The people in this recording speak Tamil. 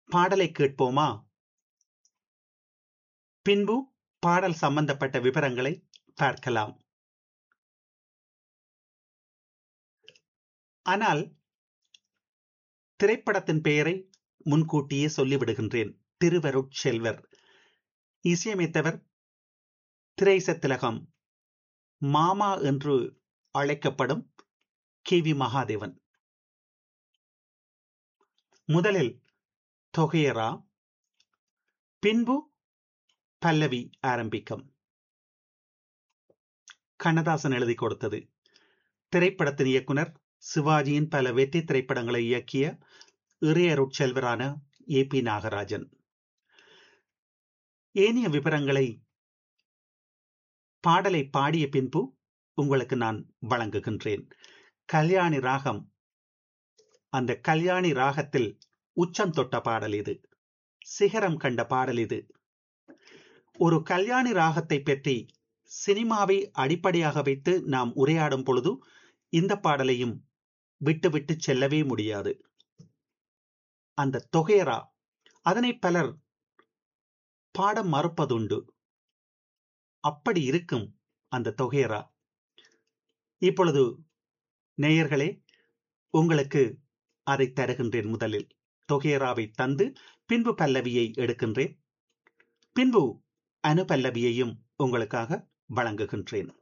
பாடலை கேட்போமா பின்பு பாடல் சம்பந்தப்பட்ட விவரங்களை பார்க்கலாம் ஆனால் திரைப்படத்தின் பெயரை முன்கூட்டியே சொல்லிவிடுகின்றேன் திருவருட்செல்வர் இசையமைத்தவர் திரைசத்திலகம் மாமா என்று அழைக்கப்படும் கே வி மகாதேவன் முதலில் தொகையரா பின்பு பல்லவி ஆரம்பிக்கும் கண்ணதாசன் எழுதி கொடுத்தது திரைப்படத்தின் இயக்குனர் சிவாஜியின் பல வெற்றி திரைப்படங்களை இயக்கிய இறையருட்செல்வரான ஏ பி நாகராஜன் ஏனைய விவரங்களை பாடலை பாடிய பின்பு உங்களுக்கு நான் வழங்குகின்றேன் கல்யாணி ராகம் அந்த கல்யாணி ராகத்தில் உச்சம் தொட்ட பாடல் இது சிகரம் கண்ட பாடல் இது ஒரு கல்யாணி ராகத்தை பற்றி சினிமாவை அடிப்படையாக வைத்து நாம் உரையாடும் பொழுது இந்த பாடலையும் விட்டு விட்டு செல்லவே முடியாது அந்த தொகையரா அதனை பலர் பாட மறுப்பதுண்டு அப்படி இருக்கும் அந்த தொகையரா இப்பொழுது நேயர்களே உங்களுக்கு அதை தருகின்றேன் முதலில் தொகையராவை தந்து பின்பு பல்லவியை எடுக்கின்றேன் பின்பு அனுபல்லவியையும் உங்களுக்காக வழங்குகின்றேன்